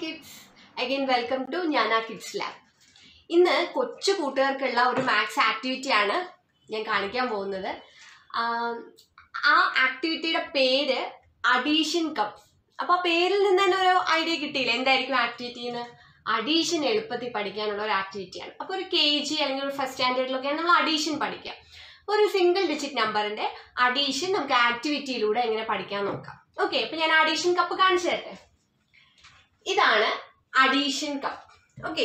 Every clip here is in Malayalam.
കിഡ്സ് അഗൈൻ വെൽക്കം ടു ഞാന കിഡ്സ് ലാബ് ഇന്ന് കൊച്ചു കൂട്ടുകാർക്കുള്ള ഒരു മാത്സ് ആക്ടിവിറ്റിയാണ് ഞാൻ കാണിക്കാൻ പോകുന്നത് ആം, ആ ആക്ടിവിറ്റിയുടെ പേര് അഡീഷൻ കപ്പ് അപ്പോൾ ആ പേരിൽ നിന്ന് തന്നെ ഒരു ഐഡിയ കിട്ടിയില്ല എന്തായിരിക്കും ആക്ടിവിറ്റി എന്ന് അഡീഷൻ എളുപ്പത്തിൽ പഠിക്കാനുള്ള ഒരു ആക്ടിവിറ്റിയാണ് അപ്പോൾ ഒരു കെ ജി അല്ലെങ്കിൽ ഒരു ഫസ്റ്റ് സ്റ്റാൻഡേർഡിലൊക്കെയാണ് നമ്മൾ അഡീഷൻ പഠിക്കുക അപ്പോൾ ഒരു സിംഗിൾ ഡിജിറ്റ് നമ്പറിന്റെ അഡീഷൻ നമുക്ക് ആക്ടിവിറ്റിയിലൂടെ എങ്ങനെ പഠിക്കാൻ നോക്കാം ഓക്കെ അപ്പോൾ ഞാൻ അഡീഷൻ കപ്പ് കാണിച്ചു തരട്ടെ ഇതാണ് അഡീഷൻ കപ്പ് ഓക്കെ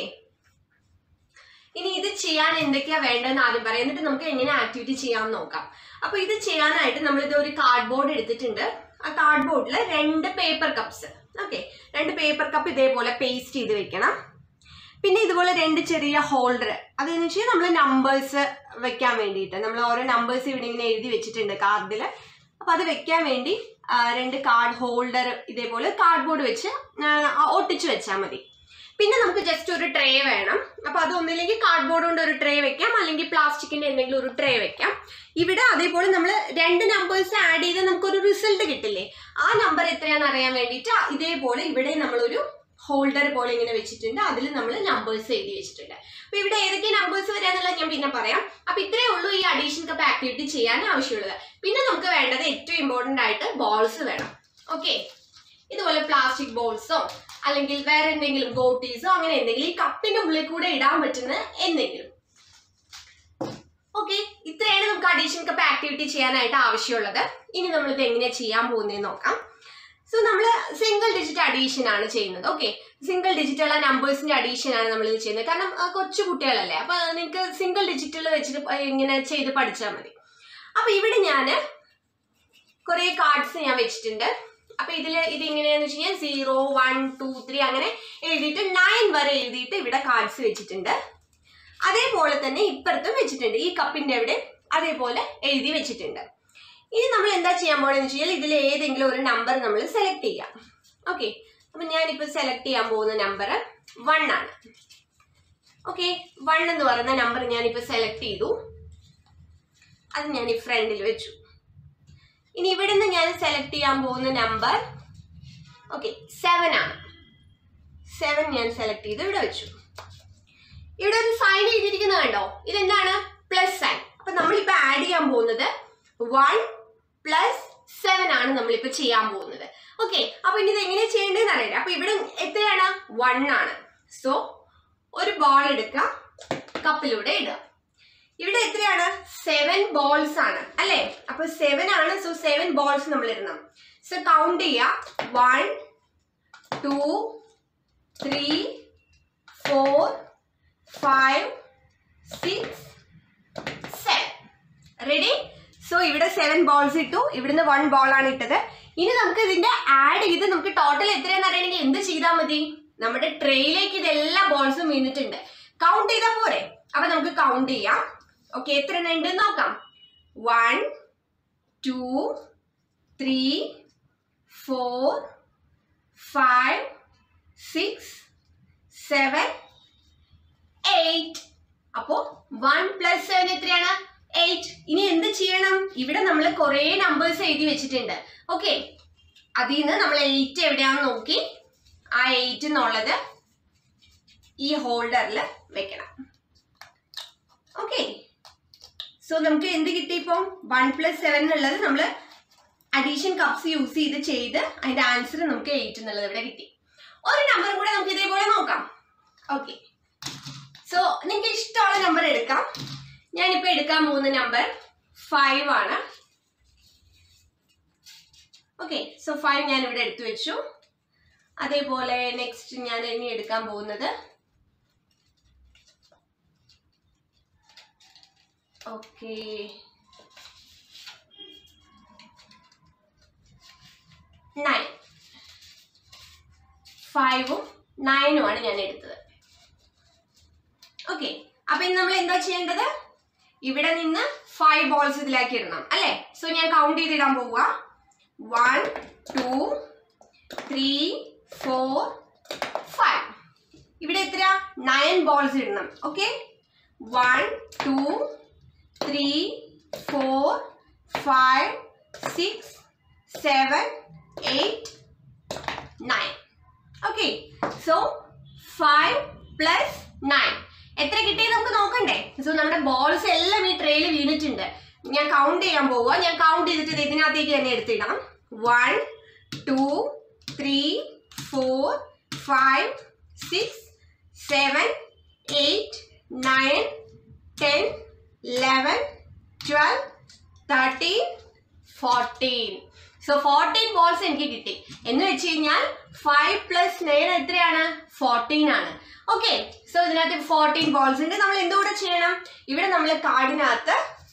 ഇനി ഇത് ചെയ്യാൻ എന്തൊക്കെയാ വേണ്ടതെന്ന് ആദ്യം പറയാം എന്നിട്ട് നമുക്ക് എങ്ങനെ ആക്ടിവിറ്റി ചെയ്യാമെന്ന് നോക്കാം അപ്പൊ ഇത് ചെയ്യാനായിട്ട് നമ്മൾ ഇത് ഒരു കാർഡ്ബോർഡ് എടുത്തിട്ടുണ്ട് ആ കാർഡ്ബോർഡിൽ രണ്ട് പേപ്പർ കപ്സ് ഓക്കെ രണ്ട് പേപ്പർ കപ്പ് ഇതേപോലെ പേസ്റ്റ് ചെയ്ത് വെക്കണം പിന്നെ ഇതുപോലെ രണ്ട് ചെറിയ ഹോൾഡർ അതെന്ന് വെച്ചാൽ നമ്മൾ നമ്പേഴ്സ് വെക്കാൻ വേണ്ടിയിട്ട് നമ്മൾ ഓരോ നമ്പേഴ്സ് ഇവിടെ ഇങ്ങനെ എഴുതി വെച്ചിട്ടുണ്ട് കാർഡിൽ അപ്പൊ അത് വെക്കാൻ വേണ്ടി ആ, രണ്ട് കാർഡ് ഹോൾഡർ ഇതേപോലെ കാർഡ്ബോർഡ് വെച്ച് ആ, ഒട്ടിച്ച് വെച്ചാൽ മതി പിന്നെ നമുക്ക് ജസ്റ്റ് ഒരു ട്രേ വേണം അപ്പൊ അത് ഒന്നില്ലെങ്കിൽ കാർഡ്ബോർഡ് കൊണ്ട് ഒരു ട്രേ വെക്കാം അല്ലെങ്കിൽ പ്ലാസ്റ്റിക്കിന്റെ എന്തെങ്കിലും ഒരു ട്രേ വെക്കാം ഇവിടെ അതേപോലെ നമ്മൾ രണ്ട് നമ്പേഴ്സ് ആഡ് ചെയ്ത് നമുക്കൊരു റിസൾട്ട് കിട്ടില്ലേ ആ നമ്പർ എത്രയാണെന്ന് അറിയാൻ വേണ്ടിയിട്ട് ഇതേപോലെ ഇവിടെ നമ്മളൊരു ഹോൾഡർ പോലെ ഇങ്ങനെ വെച്ചിട്ടുണ്ട് അതിൽ നമ്മൾ നമ്പേഴ്സ് എഴുതി വെച്ചിട്ടുണ്ട് അപ്പൊ ഇവിടെ ഏതൊക്കെ നമ്പേഴ്സ് വരാന്നുള്ളത് ഞാൻ പിന്നെ പറയാം അപ്പൊ ഇത്രയേ ഉള്ളൂ ഈ അഡീഷൻ കപ്പ് ആക്ടിവിറ്റി ചെയ്യാൻ ആവശ്യമുള്ളത് പിന്നെ നമുക്ക് വേണ്ടത് ഏറ്റവും ഇമ്പോർട്ടന്റ് ആയിട്ട് ബോൾസ് വേണം ഓക്കെ ഇതുപോലെ പ്ലാസ്റ്റിക് ബോൾസോ അല്ലെങ്കിൽ വേറെ എന്തെങ്കിലും ഗോട്ടീസോ അങ്ങനെ എന്തെങ്കിലും ഈ കപ്പിന്റെ ഉള്ളിൽ കൂടെ ഇടാൻ പറ്റുന്ന എന്തെങ്കിലും ഓക്കെ ഇത്രയാണ് നമുക്ക് അഡീഷൻ കപ്പ് ആക്ടിവിറ്റി ചെയ്യാനായിട്ട് ആവശ്യമുള്ളത് ഇനി നമ്മളിത് എങ്ങനെ ചെയ്യാൻ പോകുന്നതെന്ന് നോക്കാം സോ നമ്മൾ സിംഗിൾ ഡിജിറ്റ് അഡീഷൻ ആണ് ചെയ്യുന്നത് ഓക്കെ സിംഗിൾ ഡിജിറ്റ് ഉള്ള നമ്പേഴ്സിന്റെ അഡീഷൻ ആണ് നമ്മൾ ഇത് ചെയ്യുന്നത് കാരണം ആ, കൊച്ചു കുട്ടികളല്ലേ അപ്പൊ നിങ്ങൾക്ക് സിംഗിൾ ഡിജിറ്റിൽ വെച്ചിട്ട് പ- ഇങ്ങനെ ചെയ്ത് പഠിച്ചാൽ മതി അപ്പൊ ഇവിടെ ഞാൻ കുറെ കാർഡ്സ് ഞാൻ വെച്ചിട്ടുണ്ട് അപ്പൊ ഇതില് ഇത് എങ്ങനെയാന്ന് വെച്ച് കഴിഞ്ഞാൽ സീറോ വൺ ടു ത്രീ അങ്ങനെ എഴുതിയിട്ട് നയൻ വരെ എഴുതിയിട്ട് ഇവിടെ കാർഡ്സ് വെച്ചിട്ടുണ്ട് അതേപോലെ തന്നെ ഇപ്പുറത്തും വെച്ചിട്ടുണ്ട് ഈ കപ്പിന്റെ അവിടെ അതേപോലെ എഴുതി വെച്ചിട്ടുണ്ട് ഇനി നമ്മൾ എന്താ ചെയ്യാൻ പോകണമെന്ന് വെച്ച് കഴിഞ്ഞാൽ ഇതിൽ ഏതെങ്കിലും ഒരു നമ്പർ നമ്മൾ സെലക്ട് ചെയ്യാം ഓക്കെ അപ്പൊ ഞാനിപ്പോൾ സെലക്ട് ചെയ്യാൻ പോകുന്ന നമ്പർ വൺ ആണ് ഓക്കെ വൺ എന്ന് പറയുന്ന നമ്പർ ഞാനിപ്പോൾ സെലക്ട് ചെയ്തു അത് ഞാൻ ഈ ഫ്രണ്ടിൽ വെച്ചു ഇനി ഇവിടുന്ന് ഞാൻ സെലക്ട് ചെയ്യാൻ പോകുന്ന നമ്പർ ഓക്കെ സെവൻ ആണ് സെവൻ ഞാൻ സെലക്ട് ചെയ്ത് ഇവിടെ വെച്ചു ഇവിടെ ഒരു സൈൻ എഴുതിയിരിക്കുന്നത് കണ്ടോ ഇതെന്താണ് പ്ലസ് സൈൻ അപ്പൊ നമ്മളിപ്പോ ആഡ് ചെയ്യാൻ പോകുന്നത് വൺ പ്ലസ് സെവൻ ആണ് നമ്മളിപ്പോ ചെയ്യാൻ പോകുന്നത് ഓക്കെ അപ്പൊ ഇനി ഇത് എങ്ങനെ ചെയ്യേണ്ടതെന്ന് അറിയില്ല അപ്പൊ ഇവിടെ എത്രയാണ് വൺ ആണ് സോ ഒരു ബോൾ എടുക്കുക കപ്പിലൂടെ ഇടുക ഇവിടെ എത്രയാണ് സെവൻ ബോൾസ് ആണ് അല്ലെ അപ്പൊ സെവൻ ആണ് സോ സെവൻ ബോൾസ് നമ്മൾ ഇടണം സോ കൗണ്ട് ചെയ്യുക one two three four five six seven ready so ഇവിടെ സെവൻ ബോൾസ് ഇട്ടു ഇവിടുന്ന് വൺ ബോൾ ആണ് ഇട്ടത് ഇനി നമുക്ക് ഇതിന്റെ ആഡ് ചെയ്ത് നമുക്ക് ടോട്ടൽ എത്രയാന്ന് അറിയണമെങ്കിൽ എന്ത് ചെയ്താൽ മതി നമ്മുടെ ട്രേയിലേക്ക് ഇതെല്ലാ ബോൾസും വീണിട്ടുണ്ട് കൗണ്ട് ചെയ്താൽ പോരെ അപ്പൊ നമുക്ക് കൗണ്ട് ചെയ്യാം ഓക്കെ എത്ര എണ്ണം ഉണ്ട് നോക്കാം one two three four five six seven eight അപ്പോ വൺ പ്ലസ് സെവൻ എത്രയാണ് എയ്റ്റ് ഇനി എന്ത് ചെയ്യണം ഇവിടെ നമ്മൾ കുറെ നമ്പേഴ്സ് എഴുതി വെച്ചിട്ടുണ്ട് ഓക്കെ അതിൽ നിന്ന് നമ്മൾ എയ്റ്റ് എവിടെയാണെന്ന് നോക്കി ആ എയ്റ്റ് എന്നുള്ളത് ഈ ഹോൾഡറിൽ വെക്കണം ഓക്കെ സോ നമുക്ക് എന്ത് കിട്ടി ഇപ്പം വൺ പ്ലസ് സെവൻ എന്നുള്ളത് നമ്മൾ അഡീഷൻ കപ്സ് യൂസ് ചെയ്ത് ചെയ്ത് അതിന്റെ ആൻസർ നമുക്ക് എയ്റ്റ് എന്നുള്ളത് ഇവിടെ കിട്ടി ഒരു നമ്പർ കൂടെ നമുക്ക് ഇതേപോലെ നോക്കാം ഓക്കെ സോ നിങ്ങൾക്ക് ഇഷ്ടമുള്ള നമ്പർ എടുക്കാം ഞാനിപ്പോൾ എടുക്കാൻ പോകുന്ന നമ്പർ ഫൈവ് ആണ് ഓക്കെ സോ ഫൈവ് ഞാൻ ഇവിടെ എടുത്തു വെച്ചു അതേപോലെ നെക്സ്റ്റ് ഞാൻ ഇനി എടുക്കാൻ പോകുന്നത് ഓക്കെ നയൻ ഫൈവും നയനും ആണ് ഞാൻ എടുത്തത് ഓക്കെ അപ്പൊ ഇനി നമ്മൾ എന്താ ചെയ്യേണ്ടത് ഇവിടെ നിന്ന് ഫൈവ് ബോൾസ് ഇതിലാക്കി ഇടണം അല്ലെ സോ ഞാൻ കൗണ്ട് ചെയ്തിടാൻ പോവുക one two three four five ഇവിടെ എത്ര നയൻ ബോൾസ് ഇടണം okay one two three four five six seven eight nine okay so five plus nine എത്ര കിട്ടിയത് നമുക്ക് നോക്കണ്ടേ സോ നമ്മുടെ ബോൾസ് എല്ലാം ഈ ട്രേയിൽ വീണിട്ടുണ്ട് ഞാൻ കൗണ്ട് ചെയ്യാൻ പോവുക ഞാൻ കൗണ്ട് ചെയ്തിട്ട് ഇത് ഇതിനകത്തേക്ക് തന്നെ എടുത്തിടാം one two three four five six seven eight nine ten eleven twelve thirteen fourteen so fourteen balls എനിക്ക് കിട്ടി എന്ന് വെച്ച് കഴിഞ്ഞാൽ ഫൈവ് പ്ലസ് നയൻ എത്രയാണ് ഫോർട്ടീൻ ആണ് ഓക്കെ സോ ഇതിനകത്ത് ഫോർട്ടീൻ ബോൾസ് ഉണ്ട് നമ്മൾ എന്തുകൂടെ ചെയ്യണം ഇവിടെ നമ്മൾ കാർഡിനകത്ത്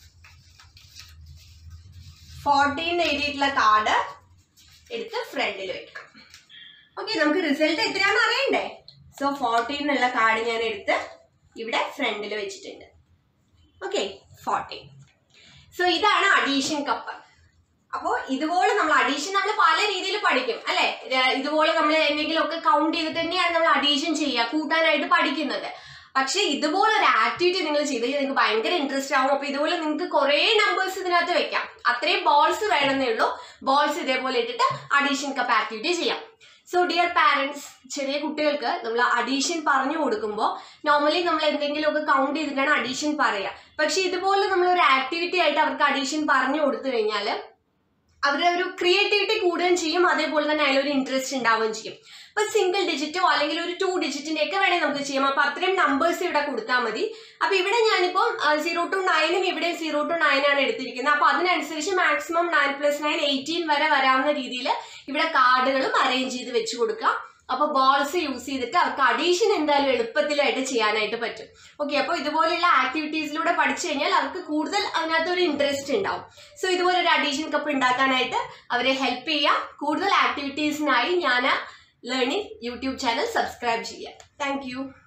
ഫോർട്ടീൻ എഴുതിയിട്ടുള്ള കാർഡ് എടുത്ത് ഫ്രണ്ടിൽ വെക്കണം ഓക്കെ നമുക്ക് റിസൾട്ട് എത്രയാണെന്ന് അറിയണ്ടേ സോ ഫോർട്ടീൻ എന്നുള്ള കാർഡ് ഞാൻ എടുത്ത് ഇവിടെ ഫ്രണ്ടിൽ വെച്ചിട്ടുണ്ട് ഓക്കെ ഫോർട്ടീൻ സോ ഇതാണ് അഡീഷൻ കപ്പ് അപ്പോൾ ഇതുപോലെ നമ്മൾ അഡീഷൻ നമ്മൾ പല രീതിയിൽ പഠിക്കും അല്ലെ ഇതുപോലെ നമ്മൾ എന്തെങ്കിലുമൊക്കെ കൗണ്ട് ചെയ്തിട്ട് തന്നെയാണ് നമ്മൾ അഡീഷൻ ചെയ്യുക കൂട്ടാനായിട്ട് പഠിക്കുന്നത് പക്ഷെ ഇതുപോലെ ഒരു ആക്ടിവിറ്റി നിങ്ങൾ ചെയ്ത് നിങ്ങൾക്ക് ഭയങ്കര ഇൻട്രസ്റ്റ് ആവും അപ്പൊ ഇതുപോലെ നിങ്ങൾക്ക് കുറേ നമ്പേഴ്സ് ഇതിനകത്ത് വെക്കാം അത്രയും ബോൾസ് വേണമെന്നേ ഉള്ളൂ ബോൾസ് ഇതേപോലെ ഇട്ടിട്ട് അഡീഷൻ കപ്പ് ആക്ടിവിറ്റി ചെയ്യാം സോ ഡിയർ പാരൻസ് ചെറിയ കുട്ടികൾക്ക് നമ്മൾ അഡീഷൻ പറഞ്ഞു കൊടുക്കുമ്പോൾ നോർമലി നമ്മൾ എന്തെങ്കിലുമൊക്കെ കൗണ്ട് ചെയ്തിട്ടാണ് അഡീഷൻ പറയുക പക്ഷെ ഇതുപോലെ നമ്മൾ ഒരു ആക്ടിവിറ്റി ആയിട്ട് അവർക്ക് അഡീഷൻ പറഞ്ഞു കൊടുത്തു കഴിഞ്ഞാൽ അവരുടെ ഒരു ക്രിയേറ്റിവിറ്റി കൂടുകയും ചെയ്യും അതേപോലെ തന്നെ അതിലൊരു ഇൻട്രസ്റ്റ് ഉണ്ടാവുകയും ചെയ്യും ഇപ്പൊ സിംഗിൾ ഡിജിറ്റോ അല്ലെങ്കിൽ ഒരു ടു ഡിജിറ്റിന്റെ ഒക്കെ വേണേൽ നമുക്ക് ചെയ്യാം അപ്പൊ അത്രയും നമ്പേഴ്സ് ഇവിടെ കൊടുത്താൽ മതി അപ്പൊ ഇവിടെ ഞാനിപ്പോൾ സീറോ ടു നയനും ഇവിടെ സീറോ ടു നയൻ ആണ് എടുത്തിരിക്കുന്നത് അപ്പൊ അതിനനുസരിച്ച് maximum nine plus nine eighteen വരെ വരാവുന്ന രീതിയിൽ ഇവിടെ കാർഡുകളും അറേഞ്ച് ചെയ്ത് വെച്ച് കൊടുക്കാം അപ്പൊ ബോൾസ് യൂസ് ചെയ്തിട്ട് അവർക്ക് അഡീഷൻ എന്തായാലും എളുപ്പത്തിലായിട്ട് ചെയ്യാനായിട്ട് പറ്റും ഓക്കെ അപ്പോൾ ഇതുപോലെയുള്ള ആക്ടിവിറ്റീസിലൂടെ പഠിച്ചു കഴിഞ്ഞാൽ അവർക്ക് കൂടുതൽ അതിനകത്ത് ഒരു ഇൻട്രസ്റ്റ് ഉണ്ടാവും സോ ഇതുപോലെ ഒരു അഡീഷൻ കപ്പ് ഉണ്ടാക്കാനായിട്ട് അവരെ ഹെൽപ്പ് ചെയ്യാം കൂടുതൽ ആക്ടിവിറ്റീസിനായി ഞാൻ ലേണിംഗ് യൂട്യൂബ് ചാനൽ സബ്സ്ക്രൈബ് ചെയ്യാം താങ്ക്